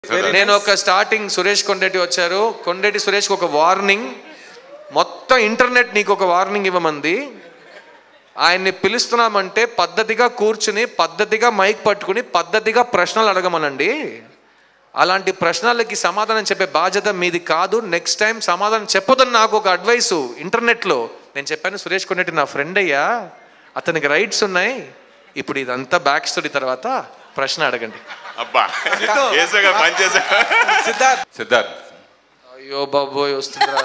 నేను ఒక స్టార్టింగ్ సురేష్ కొండెటి వచ్చారు కొండెటి సురేష్కి ఒక వార్నింగ్ మొత్తం ఇంటర్నెట్ నీకు ఒక వార్నింగ్ ఇవ్వమంది ఆయన్ని పిలుస్తున్నామంటే పద్ధతిగా కూర్చుని పద్ధతిగా మైక్ పట్టుకుని పద్ధతిగా ప్రశ్నలు అడగమనండి అలాంటి ప్రశ్నలకి సమాధానం చెప్పే బాధ్యత మీది కాదు నెక్స్ట్ టైం సమాధానం చెప్పొద్దని నాకు ఒక అడ్వైసు ఇంటర్నెట్లో నేను చెప్పాను సురేష్ కొండెటి నా ఫ్రెండ్ అయ్యా అతనికి రైట్స్ ఉన్నాయి ఇప్పుడు ఇదంతా బ్యాక్ స్టోరీ తర్వాత ప్రశ్న అడగండి అబ్బా ఏసగా పని చేసా సిద్ధార్థ్ సిద్ధార్థ్ అయ్యో బాబోయ్ వస్తుందిరా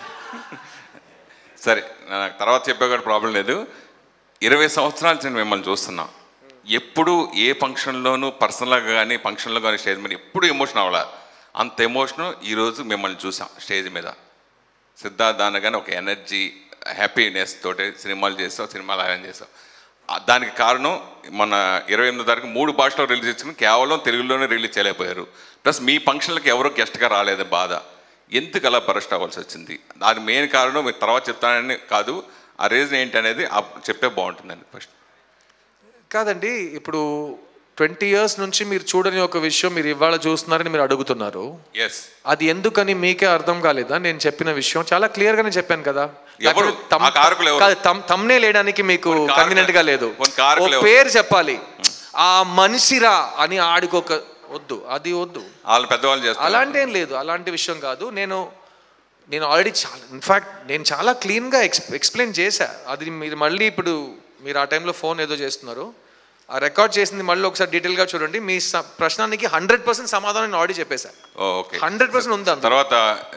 సరే నాకు తర్వాత చెప్పే కూడా ప్రాబ్లం లేదు ఇరవై సంవత్సరాల నుంచి నేను మిమ్మల్ని చూస్తున్నా ఎప్పుడు ఏ ఫంక్షన్లోనూ పర్సనల్గా కానీ ఫంక్షన్లో కానీ స్టేజ్ మీద ఎప్పుడు ఎమోషన్ అవ్వాల అంత ఎమోషన్ ఈరోజు మిమ్మల్ని చూసాం స్టేజ్ మీద సిద్ధార్థ అనగానే ఒక ఎనర్జీ హ్యాపీనెస్ తోటి సినిమాలు చేస్తాం సినిమాలు ఆయన చేస్తాం ఆ దానికి కారణం మన ఇరవై ఎనిమిదో తారీఖు మూడు భాషలో రిలీజ్ చేసుకుని కేవలం తెలుగులోనే రిలీజ్ చేయలేకపోయారు ప్లస్ మీ ఫంక్షన్లకు ఎవరో గెస్ట్గా రాలేదు బాధ ఎందుకు అలా బరస్ట్ అవ్వాల్సి వచ్చింది దాని మెయిన్ కారణం మీరు తర్వాత చెప్తానని కాదు ఆ రీజన్ ఏంటి అనేది ఆ- చెప్తే బాగుంటుందండి ఫస్ట్ కాదండి ఇప్పుడు ట్వంటీ ఇయర్స్ నుంచి మీరు చూడని ఒక విషయం మీరు ఇవాళ చూస్తున్నారని మీరు అడుగుతున్నారు ఎస్ అది ఎందుకని మీకే అర్థం కాలేదా నేను చెప్పిన విషయం చాలా క్లియర్ గానే చెప్పాను కదా ఎవరు? ఆ కారకులు ఎవరు? తమ్నే లేయడానికి మీకు కొన్ని కారకులు- కన్వీనెంట్ గా లేదు కొన్ని కారకులు ఓ ఎవరు? పేరు చెప్పాలి ఆ మనిషిరా అని ఆడికొక వద్దు అది వద్దు వాళ్ళు పెద్దవాళ్ళు చేస్తారు అలాంటి ఏం లేదు అలాంటి విషయం కాదు నేను నేను ఆల్రెడీ చాలా ఇన్ఫాక్ట్ నేను చాలా క్లీన్గా ఎక్స్ ఎక్స్ప్లెయిన్ చేశా అది మీరు మళ్ళీ ఇప్పుడు మీరు ఆ టైంలో ఫోన్ ఏదో చేస్తున్నారు ఆ రికార్డ్ చేసింది మళ్ళీ ఒకసారి డీటెయిల్గా చూడండి మీ స- ప్రశ్నానికి హండ్రెడ్ పర్సెంట్ సమాధానం నేను ఆల్రెడీ చెప్పేశా ఓకే హండ్రెడ్ పర్సెంట్ ఉంది అందులో. తర్వాత